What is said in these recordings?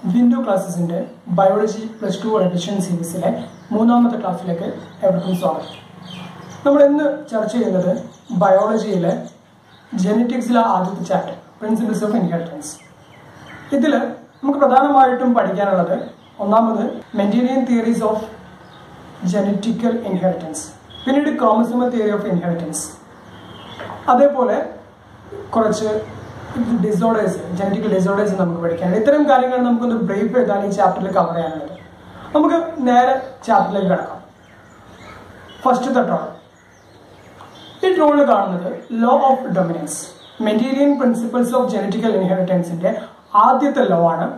window ക്ലാസ്സസിന്റെ biology plus two revision സീരീസിലെ മൂന്നാമത്തെ ക്ലാസ്സിലേക്ക് എവർക്കും സ്വാഗതം നമ്മൾ ഇന്ന് ചർച്ച ചെയ്യുന്നത് ബയോളജിയിലെ ജെനറ്റിക്സിലെ ആദ്യത്തെ ചാപ്റ്റർ പ്രിൻസിപ്പിൾസ് ഓഫ് ഇൻഹെറിറ്റൻസ് ഇതിൽ നമുക്ക് പ്രധാനമായിട്ടും പഠിക്കാനുള്ളത് ഒന്നാമത് Mendelian theories of genetical inheritance പിന്നീട് ക്രോമസോമൽ തിയറി ഓഫ് ഇൻഹെറിറ്റൻസ് അതേപോലെ കുറച്ച് ഡിസോർഡേഴ്സ് ജനറ്റിക്കൽ ഡിസോർഡേഴ്സ് നമുക്ക് പഠിക്കാനുണ്ട് ഇത്തരം കാര്യങ്ങൾ നമുക്കൊന്ന് ബ്രീഫ് ചെയ്താൽ ഈ ചാപ്റ്ററിൽ കവർ ചെയ്യാനുള്ളത് നമുക്ക് നേരെ ചാപ്റ്ററിലേക്ക് കിടക്കാം ഫസ്റ്റ് റോൾ ഈ റോളിൽ കാണുന്നത് law of dominance Mendelian principles of genetical ഇൻഹെറിറ്റൻസിന്റെ ആദ്യത്തെ ലോ ആണ്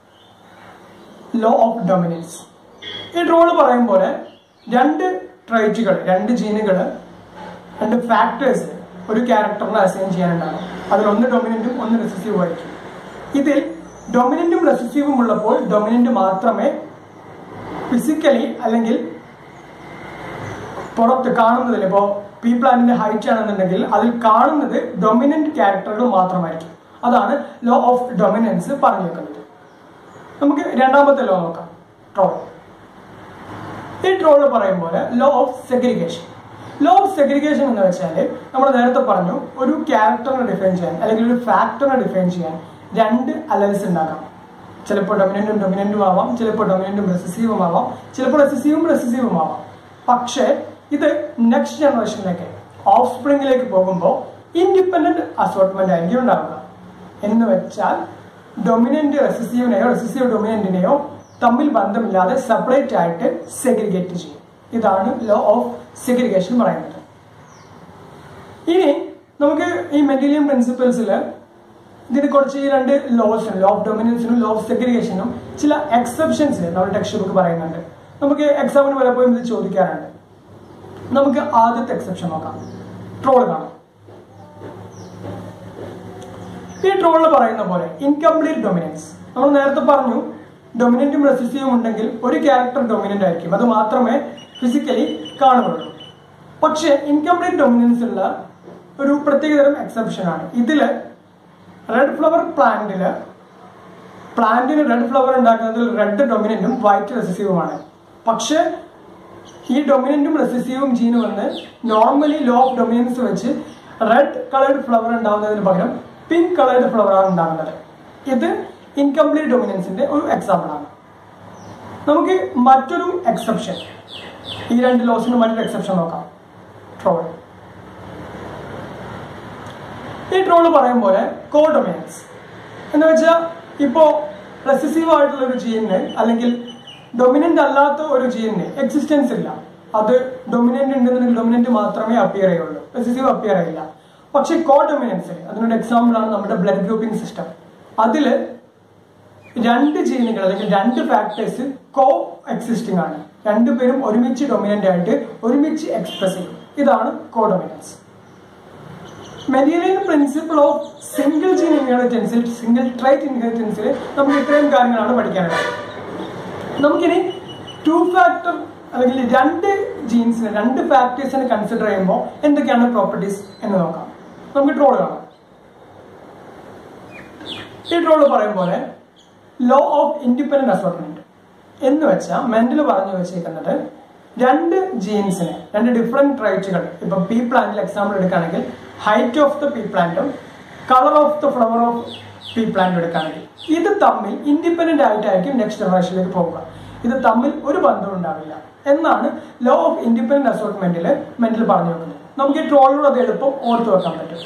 ലോ ഓഫ് ഡൊമിനൻസ് ഈ റോള് പറയും പോലെ രണ്ട് ട്രൈറ്റുകൾ രണ്ട് ജീനുകൾ രണ്ട് ഫാക്ടേഴ്സ് ഒരു ക്യാരക്ടറിനെ അസൈൻ ചെയ്യാനുണ്ടാകും അതിൽ ഒന്ന് ഡൊമിനന്റും ഒന്ന് റെസസീവും ആയിരിക്കും ഇതിൽ ഡൊമിനന്റും റെസസീവും ഉള്ളപ്പോൾ ഡൊമിനന്റ് മാത്രമേ ഫിസിക്കലി അല്ലെങ്കിൽ പുറത്ത് കാണുന്നതിൽ ഇപ്പോൾ പി പ്ലാന്റിന്റെ ഹൈറ്റ് ആണെന്നുണ്ടെങ്കിൽ അതിൽ കാണുന്നത് ഡൊമിനന്റ് ക്യാരക്ടറുകൾ മാത്രമായിരിക്കും അതാണ് ലോ ഓഫ് ഡൊമിനൻസ് പറഞ്ഞു വെക്കുന്നത് നമുക്ക് രണ്ടാമത്തെ ലോ നോക്കാം ട്രോൾ ഈ ട്രോള് പറയും പോലെ law of segregation law of segregation എന്ന് വെച്ചാൽ നമ്മൾ നേരത്തെ പറഞ്ഞു ഒരു ക്യാരക്ടറിനെ ഡിഫൈൻ ചെയ്യാൻ അല്ലെങ്കിൽ ഒരു ഫാക്ടറിനെ ഡിഫൈൻ ചെയ്യാൻ രണ്ട് അലൽസ് ഉണ്ടാകാം ചിലപ്പോൾ ഡൊമിനന്റും ഡൊമിനന്റും ആവാം ചിലപ്പോൾ ഡൊമിനന്റും റെസസീവും ആവാം ചിലപ്പോൾ റെസസീവും റെസസീവും ആവാം പക്ഷേ ഇത് നെക്സ്റ്റ് ജനറേഷനിലേക്ക് ഓഫ് സ്പ്രിങ്ങിലേക്ക് പോകുമ്പോൾ ഇൻഡിപെൻഡന്റ് അസോർട്ട്മെന്റ് ആയിരിക്കും ഉണ്ടാവുക എന്ന് വെച്ചാൽ ഡൊമിനന്റ് റെസസീവിനെയോ റെസസീവ് ഡൊമിനന്റിനെയോ തമ്മിൽ ബന്ധമില്ലാതെ സെപ്പറേറ്റ് ആയിട്ട് സെഗ്രിഗേറ്റ് ചെയ്യും ഇതാണ് ലോ ഓഫ് സെഗ്രിഗേഷൻ പറയുന്നത് ഇനി നമുക്ക് ഈ മെറ്റീരിയൽ പ്രിൻസിപ്പിൾസിൽ ഇതിന് കുറച്ച് ഈ രണ്ട് ലോസ് ലോ ഓഫ് ഡൊമിനൻസിനും ലോ ഓഫ് സെഗ്രിഗേഷനും ചില എക്സെപ്ഷൻസ് നമ്മുടെ ടെക്സ്റ്റ് ബുക്ക് പറയുന്നുണ്ട് നമുക്ക് എക്സാമിന് പലപ്പോഴും ഇത് ചോദിക്കാറുണ്ട് നമുക്ക് ആദ്യത്തെ എക്സെപ്ഷൻ നോക്കാം ട്രോൾ കാണാം ഈ ട്രോളിൽ പറയുന്ന പോലെ ഇൻകംപ്ലീറ്റ് ഡൊമിനൻസ് നമ്മൾ നേരത്തെ പറഞ്ഞു ഡൊമിനന്റും റെസിസ്റ്റീവും ഉണ്ടെങ്കിൽ ഒരു ക്യാരക്ടർ ഡൊമിനന്റ് ആയിരിക്കും അത് മാത്രമേ ഫിസിക്കലി കാണുകയുള്ളൂ പക്ഷേ ഇൻകംപ്ലീറ്റ് ഡൊമിനൻസ് ഉള്ള ഒരു പ്രത്യേകതരം എക്സെപ്ഷൻ ആണ് ഇതില് റെഡ് ഫ്ലവർ പ്ലാന്റില് പ്ലാന്റിന് റെഡ് ഫ്ലവർ ഉണ്ടാക്കുന്നതിൽ റെഡ് ഡൊമിനന്റും വൈറ്റ് റെസിസ്റ്റീവുമാണ് പക്ഷേ ഈ ഡൊമിനന്റും റെസിസ്റ്റീവും ജീന് വന്ന് നോർമലി ലോ ഓഫ് ഡൊമിനൻസ് വെച്ച് റെഡ് കളേർഡ് ഫ്ലവർ ഉണ്ടാവുന്നതിന് പകരം പിങ്ക് കളേർഡ് ഫ്ലവർ ആണ് ഉണ്ടാകുന്നത് ഇത് ഇൻകംപ്ലീറ്റ് ഡൊമിനൻസിന്റെ ഒരു എക്സാമ്പിൾ ആണ് നമുക്ക് മറ്റൊരു എക്സെപ്ഷൻ ഈ രണ്ട് ലോസിന് മറ്റൊരു എക്സെപ്ഷൻ നോക്കാം ട്രോൾ ഈ ട്രോള് പറയും പോലെ കോ ഡൊമിനൻസ് എന്ന് വെച്ചാൽ ഇപ്പോ റെസിസീവ് ആയിട്ടുള്ള ഒരു ജീനിന് അല്ലെങ്കിൽ ഡൊമിനന്റ് അല്ലാത്ത ഒരു ജീനിന് എക്സിസ്റ്റൻസ് ഇല്ല അത് ഡൊമിനന്റ് ഉണ്ടെന്നുണ്ടെങ്കിൽ ഡൊമിനന്റ് മാത്രമേ അപ്പിയർ ചെയ്യുള്ളൂ റെസിസീവ് അപ്പിയർ ചെയ്യില്ല പക്ഷെ കോ ഡൊമിനൻസ് അതിനൊരു എക്സാമ്പിൾ ആണ് നമ്മുടെ ബ്ലഡ് ഗ്രൂപ്പിംഗ് സിസ്റ്റം അതില് രണ്ട് ജീനുകൾ അല്ലെങ്കിൽ രണ്ട് ഫാക്ടേഴ്സ് കോ എക്സിസ്റ്റിംഗ് ആണ് രണ്ടുപേരും ഒരുമിച്ച് ഡൊമിനന്റ് ആയിട്ട് ഒരുമിച്ച് എക്സ്പ്രസ് ചെയ്യും ഇതാണ് codominance material principle of single gene ഇൻഹെറിറ്റൻസിൽ സിംഗിൾ ട്രൈറ്റ് ഇൻഹെറിറ്റൻസിൽ നമുക്ക് ഇത്രയും കാര്യങ്ങളാണ് പഠിക്കാനുള്ളത് നമുക്കിനി ടു ഫാക്ടർ അല്ലെങ്കിൽ രണ്ട് ജീൻസിന് രണ്ട് ഫാക്ടേഴ്സിനെ കൺസിഡർ ചെയ്യുമ്പോൾ എന്തൊക്കെയാണ് പ്രോപ്പർട്ടീസ് എന്ന് നോക്കാം നമുക്ക് ട്രോൾ കാണാം ഈ ട്രോള് പറയും പോലെ ലോ ഓഫ് ഇൻഡിപെൻഡന്റ് അസോർട്ട്മെന്റ് എന്ന് വെച്ചാൽ മെന്റൽ പറഞ്ഞു വെച്ചേക്കുന്നത് രണ്ട് ജീൻസിന് രണ്ട് ഡിഫറെന്റ് ട്രൈറ്റുകൾ ഇപ്പൊ പീ പ്ലാന്റിൽ എക്സാമ്പിൾ എടുക്കുകയാണെങ്കിൽ ഹൈറ്റ് ഓഫ് ദ പീ പ്ലാന്റും colour of the flower of pea plant എടുക്കുകയാണെങ്കിൽ ഇത് തമ്മിൽ ഇൻഡിപെൻഡന്റ് ആയിട്ടായിരിക്കും നെക്സ്റ്റ് ജനറേഷനിലേക്ക് പോവുക ഇത് തമ്മിൽ ഒരു ബന്ധവും ഉണ്ടാവില്ല എന്നാണ് ലോ ഓഫ് ഇൻഡിപെൻഡന്റ് അസോർട്ട്മെന്റിൽ മെന്റൽ പറഞ്ഞു വെക്കുന്നത് നമുക്ക് ഈ ട്രോളിലൂടെ അത് എളുപ്പം ഓർത്തു വെക്കാൻ പറ്റും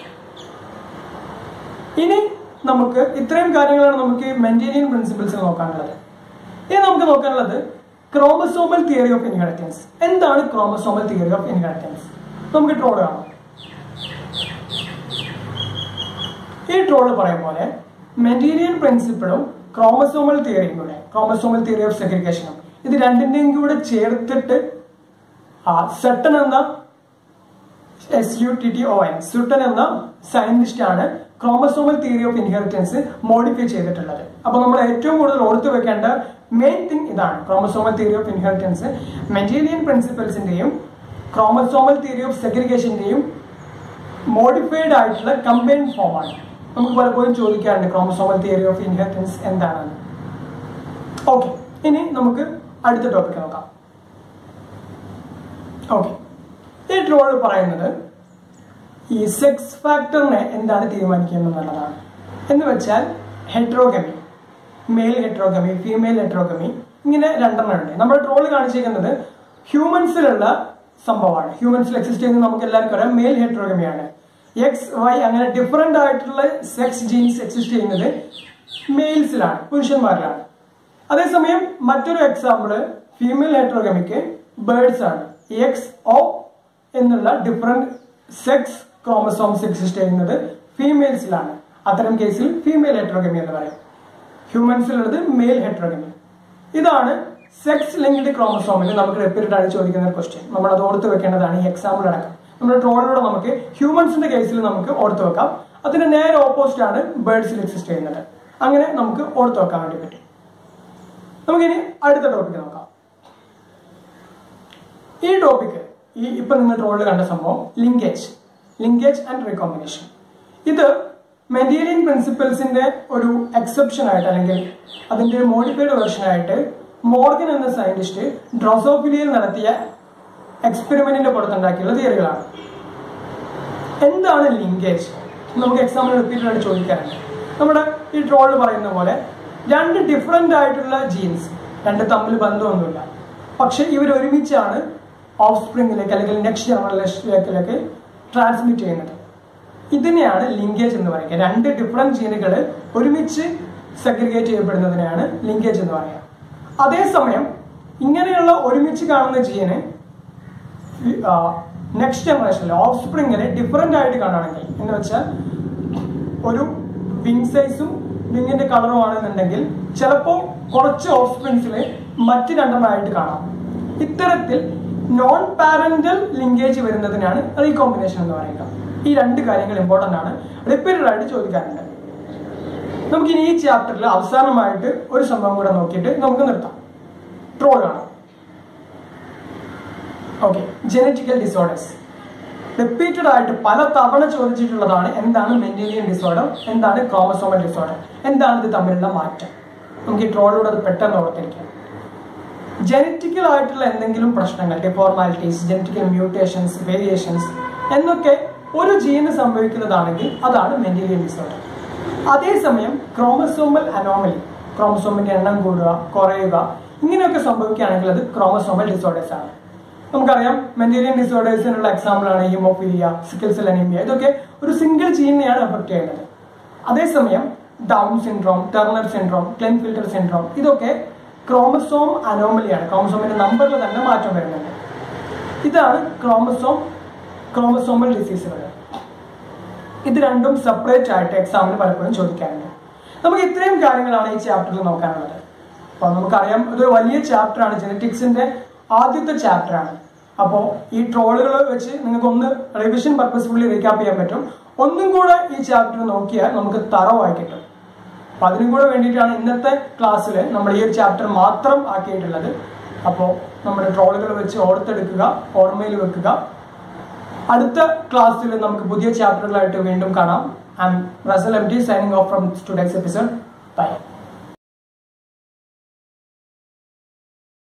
ഇനി നമുക്ക് ഇത്രയും കാര്യങ്ങളാണ് നമുക്ക് മെന്റേനിയൻ പ്രിൻസിപ്പിൾസ് നോക്കാനുള്ളത് ഇനി നമുക്ക് നോക്കാനുള്ളത് ക്രോമസോമൽ തിയറി ഓഫ് ഇൻഹെറിറ്റൻസ് എന്താണ് ക്രോമസോമൽ തിയറി ഓഫ് ഇൻഹെറിറ്റൻസ് നമുക്ക് ട്രോൾ കാണാം ഈ ട്രോള് പറയും പോലെ മെറ്റീരിയൽ പ്രിൻസിപ്പിളും ക്രോമസോമൽ തിയറിയും കൂടെ ക്രോമസോമൽ തിയറി ഓഫ് സെഗ്രിഗേഷനും ഇത് രണ്ടിന്റെയും കൂടെ ചേർത്തിട്ട് സെട്ടൻ എന്ന S U T T O N Sutton എന്ന സയന്റിസ്റ്റ് ആണ് chromosomal theory of inheritance modify ചെയ്തിട്ടുള്ളത് അപ്പൊ നമ്മൾ ഏറ്റവും കൂടുതൽ ഓർത്തു വെക്കേണ്ട മെയിൻ തിങ് ഇതാണ് chromosomal theory of inheritance material പ്രിൻസിപ്പിൾസിന്റെയും ക്രോമസോമൽ തിയറി ഓഫ് സെഗ്രിഗേഷന്റെയും മോഡിഫൈഡ് ആയിട്ടുള്ള കമ്പൈൻ ഫോമാണ് നമുക്ക് പലപ്പോഴും ചോദിക്കാറുണ്ട് ക്രോമസോമൽ തിയറി ഓഫ് ഇൻഹെറിറ്റൻസ് എന്താണെന്ന് ഓക്കെ ഇനി നമുക്ക് അടുത്ത ടോപ്പിക് നോക്കാം ഓക്കെ ഈ ട്രോൾ പറയുന്നത് ഈ സെക്സ് ഫാക്ടറിനെ എന്താണ് തീരുമാനിക്കുന്നത് എന്നുള്ളതാണ് എന്ന് വെച്ചാൽ ഹെട്രോഗമി മെയിൽ ഹെട്രോഗമി ഫീമെയിൽ ഹെട്രോഗമി ഇങ്ങനെ രണ്ടെണ്ണം ഉണ്ട് നമ്മൾ ട്രോൾ കാണിച്ചിരിക്കുന്നത് ഹ്യൂമൻസിലുള്ള സംഭവമാണ് ഹ്യൂമൻസിൽ എക്സിസ്റ്റ് ചെയ്യുന്നത് നമുക്ക് എല്ലാവർക്കും അറിയാം മെയിൽ ഹെട്രോഗമിയാണ് എക്സ് വൈ അങ്ങനെ ഡിഫറെന്റ് ആയിട്ടുള്ള സെക്സ് ജീൻസ് എക്സിസ്റ്റ് ചെയ്യുന്നത് മെയിൽസിലാണ് പുരുഷന്മാരിലാണ് അതേസമയം മറ്റൊരു എക്സാമ്പിള് ഫീമെയിൽ ഹെട്രോഗമിക്ക് ബേർഡ്സ് ആണ് എക്സ് ഒ എന്നുള്ള ഡിഫറെന്റ് സെക്സ് ക്രോമസോംസ് എക്സിസ്റ്റ് ചെയ്യുന്നത് ഫീമെയിൽസിലാണ് അത്തരം കേസിൽ ഫീമെയിൽ ഹെട്രോഗമി എന്ന് പറയും ഹ്യൂമൻസിലുള്ളത് മെയിൽ ഹെട്രോഗമി ഇതാണ് സെക്സ് ലിങ്ക്ഡ് ക്രോമസോമിൽ നമുക്ക് റിപ്പീറ്റഡ് ആയിട്ട് ചോദിക്കുന്ന ഒരു ക്വസ്റ്റ്യൻ നമ്മൾ അത് ഓർത്ത് വെക്കേണ്ടതാണ് ഈ എക്സാമ്പിൾ അടക്കം നമ്മുടെ ട്രോളിലൂടെ നമുക്ക് ഹ്യൂമൻസിന്റെ കേസിൽ നമുക്ക് ഓർത്ത് വെക്കാം അതിന് നേരെ ഓപ്പോസിറ്റ് ആണ് ബേർഡ്സിൽ എക്സിസ്റ്റ് ചെയ്യുന്നത് അങ്ങനെ നമുക്ക് ഓർത്ത് വെക്കാൻ വേണ്ടി പറ്റും നമുക്കിനി അടുത്ത ടോപ്പിക് നോക്കാം ഈ ടോപ്പിക് ഈ ഇപ്പൊ നിങ്ങൾ ട്രോളിൽ കണ്ട സംഭവം ലിങ്കേജ് ലിങ്കേജ് ആൻഡ് റീകോമ്പിനേഷൻ ഇത് മെന്റീരിയൻ പ്രിൻസിപ്പിൾസിന്റെ ഒരു എക്സെപ്ഷൻ ആയിട്ട് അല്ലെങ്കിൽ അതിന്റെ ഒരു മോഡിഫൈഡ് വെർഷൻ ആയിട്ട് മോർഗൻ എന്ന സയന്റിസ്റ്റ് ഡ്രോസോഫിലിയിൽ നടത്തിയ എക്സ്പെരിമെന്റിന്റെ പുറത്തുണ്ടാക്കിയുള്ള തിയറികളാണ് എന്താണ് ലിങ്കേജ് നമുക്ക് എക്സാമിന് റിപ്പീറ്റഡ് ആയിട്ട് ചോദിക്കാറുണ്ട് നമ്മുടെ ഈ ട്രോളിൽ പറയുന്ന പോലെ രണ്ട് ഡിഫറെന്റ് ആയിട്ടുള്ള ജീൻസ് രണ്ട് തമ്മിൽ ബന്ധമൊന്നുമില്ല പക്ഷെ ഇവർ ഒരുമിച്ചാണ് ഓഫ് സ്പ്രിങ്ങിലേക്ക് അല്ലെങ്കിൽ നെക്സ്റ്റ് ജനറേഷനിലേക്ക് ട്രാൻസ്മിറ്റ് ചെയ്യുന്നത് ഇതിനെയാണ് ലിങ്കേജ് എന്ന് പറയുക രണ്ട് ഡിഫറെന്റ് ജീനുകൾ ഒരുമിച്ച് സെഗ്രിഗേറ്റ് ചെയ്യപ്പെടുന്നതിനെയാണ് ലിങ്കേജ് എന്ന് പറയുക അതേസമയം ഇങ്ങനെയുള്ള ഒരുമിച്ച് കാണുന്ന ജീന് നെക്സ്റ്റ് ജനറേഷനിൽ ഓഫ് സ്പ്രിങ്ങിൽ ഡിഫറെന്റ് ആയിട്ട് കാണുകയാണെങ്കിൽ എന്ന് വെച്ചാൽ ഒരു വിങ് സൈസും വിങ്ങിന്റെ കളറും ആണെന്നുണ്ടെങ്കിൽ ചിലപ്പോൾ കുറച്ച് ഓഫ് സ്പ്രിങ്സിൽ മറ്റ് രണ്ടെണ്ണമായിട്ട് കാണാം ഇത്തരത്തിൽ നോൺ പാരന്റൽ ലിങ്കേജ് വരുന്നതിനാണ് റീകോമ്പിനേഷൻ എന്ന് പറയുക ഈ രണ്ട് കാര്യങ്ങൾ ഇമ്പോർട്ടന്റ് ആണ് റിപ്പീറ്റഡ് ആയിട്ട് ചോദിക്കാറുണ്ട് നമുക്ക് ഇനി ഈ ചാപ്റ്ററിൽ അവസാനമായിട്ട് ഒരു സംഭവം കൂടെ നോക്കിയിട്ട് നമുക്ക് നിർത്താം ട്രോൾ കാണാം ഓക്കെ ജനറ്റിക്കൽ ഡിസോർഡേഴ്സ് റിപ്പീറ്റഡ് ആയിട്ട് പല തവണ ചോദിച്ചിട്ടുള്ളതാണ് എന്താണ് മെന്റേലിയൻ ഡിസോർഡർ എന്താണ് ക്രോമസോമൽ ഡിസോർഡർ എന്താണ് ഇത് തമ്മിലുള്ള മാറ്റം നമുക്ക് ഈ ട്രോളിലൂടെ അത് പെട്ടെന്ന് ഓർത്തിരിക്കാം ജനറ്റിക്കൽ ആയിട്ടുള്ള എന്തെങ്കിലും പ്രശ്നങ്ങൾ ഡിഫോർമാലിറ്റീസ് ജനറ്റിക്കൽ മ്യൂട്ടേഷൻസ് വേരിയേഷൻസ് എന്നൊക്കെ ഒരു ജീന് സംഭവിക്കുന്നതാണെങ്കിൽ അതാണ് മെന്റേലിയൻ ഡിസോർഡർ അതേസമയം ക്രോമസോമൽ അനോമലി ക്രോമസോമിന്റെ എണ്ണം കൂടുക കുറയുക ഇങ്ങനെയൊക്കെ സംഭവിക്കുകയാണെങ്കിൽ അത് ക്രോമസോമൽ ഡിസോർഡേഴ്സ് ആണ് നമുക്കറിയാം മെന്റേലിയൻ ഡിസോർഡേഴ്സിനുള്ള എക്സാമ്പിൾ ആണ് ഹീമോഫീലിയ സിക്കിൾ സെൽ അനീമിയ ഇതൊക്കെ ഒരു സിംഗിൾ ജീനിനെയാണ് എഫക്ട് ചെയ്യുന്നത് അതേസമയം Down syndrome Turner syndrome Klinefelter syndrome ഇതൊക്കെ ക്രോമസോം അനോമലിയാണ് ക്രോമസോമിന്റെ നമ്പറിൽ തന്നെ മാറ്റം വരുന്നുണ്ട് ഇതാണ് ക്രോമസോം ക്രോമസോമൽ ഡിസീസുകൾ ഇത് രണ്ടും സെപ്പറേറ്റ് ആയിട്ട് എക്സാമിന് പലപ്പോഴും ചോദിക്കാറുണ്ട് നമുക്ക് ഇത്രയും കാര്യങ്ങളാണ് ഈ ചാപ്റ്ററിൽ നോക്കാനുള്ളത് അപ്പോൾ നമുക്കറിയാം ഇതൊരു വലിയ ചാപ്റ്റർ ആണ് ജെനറ്റിക്സിന്റെ ആദ്യത്തെ ചാപ്റ്റർ ആണ് അപ്പോൾ ഈ ട്രോളുകൾ വെച്ച് നിങ്ങൾക്ക് ഒന്ന് റിവിഷൻ പർപ്പസ്ഫുള്ളി റീക്യാപ്പ് ചെയ്യാൻ പറ്റും ഒന്നും കൂടെ ഈ ചാപ്റ്റർ നോക്കിയാൽ നമുക്ക് തറവായി കിട്ടും അപ്പൊ അതിനും കൂടെ വേണ്ടിയിട്ടാണ് ഇന്നത്തെ ക്ലാസ്സിൽ നമ്മൾ ഈ ഒരു ചാപ്റ്റർ മാത്രം ആക്കിയിട്ടുള്ളത് അപ്പോൾ നമ്മുടെ ട്രോളുകൾ വെച്ച് ഓർത്തെടുക്കുക ഓർമ്മയിൽ വെക്കുക അടുത്ത ക്ലാസ്സിൽ നമുക്ക് പുതിയ ചാപ്റ്ററുകളായിട്ട് വീണ്ടും കാണാം I am Russell M T signing off from today's episode by